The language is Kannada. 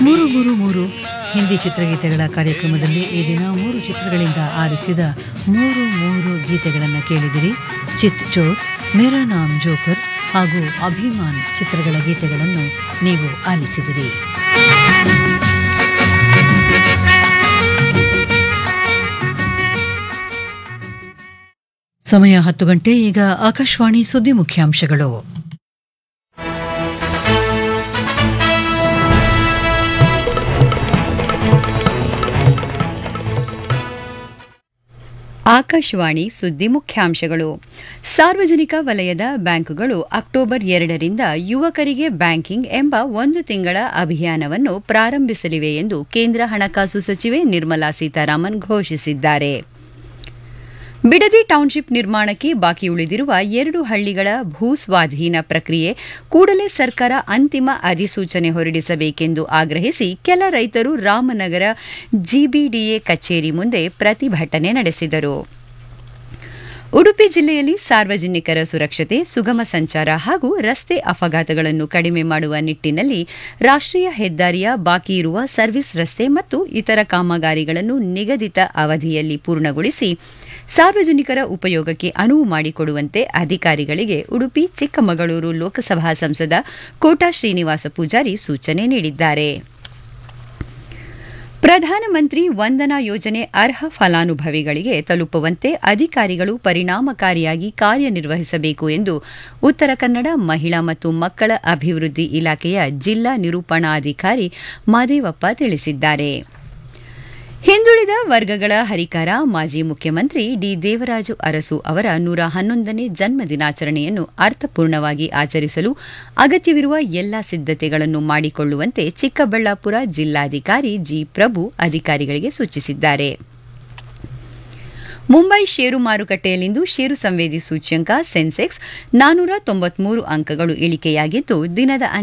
ಮೂರು ಮೂರು ಮೂರು ಹಿಂದಿ ಚಿತ್ರಗೀತೆಗಳ ಕಾರ್ಯಕ್ರಮದಲ್ಲಿ ಈ ದಿನ ಮೂರು ಚಿತ್ರಗಳಿಂದ ಆರಿಸಿದ ಮೂರು ಮೂರು ಗೀತೆಗಳನ್ನು ಕೇಳಿದಿರಿ ಚಿತ್ ಚೋರ್ ಮೇರಾ ನಾಮ್ ಜೋಕರ್ ಹಾಗೂ ಅಭಿಮಾನ್ ಚಿತ್ರಗಳ ಗೀತೆಗಳನ್ನು ನೀವು ಆಲಿಸಿದಿರಿ ಸಮಯ ಹತ್ತು ಗಂಟೆ ಈಗ ಆಕಾಶವಾಣಿ ಸುದ್ದಿ ಮುಖ್ಯಾಂಶಗಳು ಆಕಾಶವಾಣಿ ಸುದ್ದಿ ಮುಖ್ಯಾಂಶಗಳು ಸಾರ್ವಜನಿಕ ವಲಯದ ಬ್ಯಾಂಕುಗಳು ಅಕ್ಟೋಬರ್ ಎರಡರಿಂದ ಯುವಕರಿಗೆ ಬ್ಯಾಂಕಿಂಗ್ ಎಂಬ ಒಂದು ತಿಂಗಳ ಅಭಿಯಾನವನ್ನು ಪ್ರಾರಂಭಿಸಲಿವೆ ಎಂದು ಕೇಂದ್ರ ಹಣಕಾಸು ಸಚಿವೆ ನಿರ್ಮಲಾ ಸೀತಾರಾಮನ್ ಘೋಷಿಸಿದ್ದಾರೆ ಬಿಡದಿ ಟೌನ್ಶಿಪ್ ನಿರ್ಮಾಣಕ್ಕೆ ಬಾಕಿ ಉಳಿದಿರುವ ಎರಡು ಹಳ್ಳಿಗಳ ಭೂ ಸ್ವಾಧೀನ ಪ್ರಕ್ರಿಯೆ ಕೂಡಲೇ ಸರ್ಕಾರ ಅಂತಿಮ ಅಧಿಸೂಚನೆ ಹೊರಡಿಸಬೇಕೆಂದು ಆಗ್ರಹಿಸಿ ಕೆಲ ರೈತರು ರಾಮನಗರ ಜಿಬಿಡಿಎ ಕಚೇರಿ ಮುಂದೆ ಪ್ರತಿಭಟನೆ ನಡೆಸಿದರು ಉಡುಪಿ ಜಿಲ್ಲೆಯಲ್ಲಿ ಸಾರ್ವಜನಿಕರ ಸುರಕ್ಷತೆ ಸುಗಮ ಸಂಚಾರ ಹಾಗೂ ರಸ್ತೆ ಅಪಘಾತಗಳನ್ನು ಕಡಿಮೆ ಮಾಡುವ ನಿಟ್ಟಿನಲ್ಲಿ ರಾಷ್ಟ್ರೀಯ ಹೆದ್ದಾರಿಯ ಬಾಕಿ ಇರುವ ಸರ್ವಿಸ್ ರಸ್ತೆ ಮತ್ತು ಇತರ ಕಾಮಗಾರಿಗಳನ್ನು ನಿಗದಿತ ಅವಧಿಯಲ್ಲಿ ಪೂರ್ಣಗೊಳಿಸಿ ಸಾರ್ವಜನಿಕರ ಉಪಯೋಗಕ್ಕೆ ಅನುವು ಮಾಡಿಕೊಡುವಂತೆ ಅಧಿಕಾರಿಗಳಿಗೆ ಉಡುಪಿ ಚಿಕ್ಕಮಗಳೂರು ಲೋಕಸಭಾ ಸಂಸದ ಕೋಟಾ ಶ್ರೀನಿವಾಸ ಪೂಜಾರಿ ಸೂಚನೆ ನೀಡಿದ್ದಾರೆ ಪ್ರಧಾನಮಂತ್ರಿ ವಂದನಾ ಯೋಜನೆ ಅರ್ಹ ಫಲಾನುಭವಿಗಳಿಗೆ ತಲುಪುವಂತೆ ಅಧಿಕಾರಿಗಳು ಪರಿಣಾಮಕಾರಿಯಾಗಿ ಕಾರ್ಯನಿರ್ವಹಿಸಬೇಕು ಎಂದು ಉತ್ತರ ಕನ್ನಡ ಮಹಿಳಾ ಮತ್ತು ಮಕ್ಕಳ ಅಭಿವೃದ್ಧಿ ಇಲಾಖೆಯ ಜಿಲ್ಲಾ ನಿರೂಪಣಾಧಿಕಾರಿ ಮಾದೇವಪ್ಪ ತಿಳಿಸಿದ್ದಾರೆ ಹಿಂದುಳಿದ ವರ್ಗಗಳ ಹರಿಕಾರ ಮಾಜಿ ಮುಖ್ಯಮಂತ್ರಿ ಡಿ ದೇವರಾಜು ಅರಸು ಅವರ ನೂರ ಹನ್ನೊಂದನೇ ಜನ್ಮ ದಿನಾಚರಣೆಯನ್ನು ಅರ್ಥಪೂರ್ಣವಾಗಿ ಆಚರಿಸಲು ಅಗತ್ಯವಿರುವ ಎಲ್ಲಾ ಸಿದ್ದತೆಗಳನ್ನು ಮಾಡಿಕೊಳ್ಳುವಂತೆ ಚಿಕ್ಕಬಳ್ಳಾಪುರ ಜಿಲ್ಲಾಧಿಕಾರಿ ಜಿ ಪ್ರಭು ಅಧಿಕಾರಿಗಳಿಗೆ ಸೂಚಿಸಿದ್ದಾರೆ ಮುಂಬೈ ಷೇರು ಮಾರುಕಟ್ಟೆಯಲ್ಲಿಂದು ಷೇರು ಸಂವೇದಿ ಸೂಚ್ಯಂಕ ಸೆನ್ಸೆಕ್ಸ್ ನಾನೂರ ತೊಂಬತ್ಮೂರು ಅಂಕಗಳು ಇಳಿಕೆಯಾಗಿದ್ದು ದಿನದ